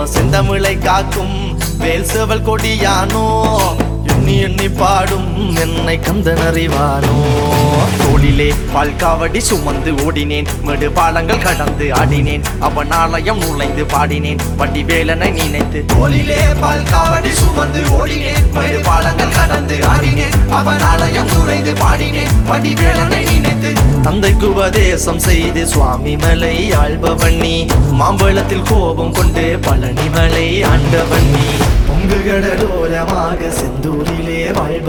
செந்தமிழை காக்கும் வேல் செவல் கொடியானோ எண்ணி எண்ணி பாடும் என்னை கந்தன் அறிவானோ தோளிலே பால்காவடி சுமந்து ஓடினேன் மேடு பாலங்கள் கடந்து ஆடினேன் அவன் ஆலயம் நுழைந்து பாடினேன் வண்டி வேலனை நினைத்து தோளிலே பால்காவடி சுமந்து ஓடினேன் மேடு பாலங்கள் கடந்து ஆடினேன் அவன் ஆலயம் நுழைந்து பாடினேன் வண்டி வேலனை நினைத்து தந்தைக்கு உபதேசம் செய்து சுவாமி மலை ஆள்பவன் நீ மாம்பழத்தில் கோபம் கொண்டு பழனி மலை ஆண்டவன் நீ பொங்கு கடலோரமாக செந்தூரிலே வாழ்பவன்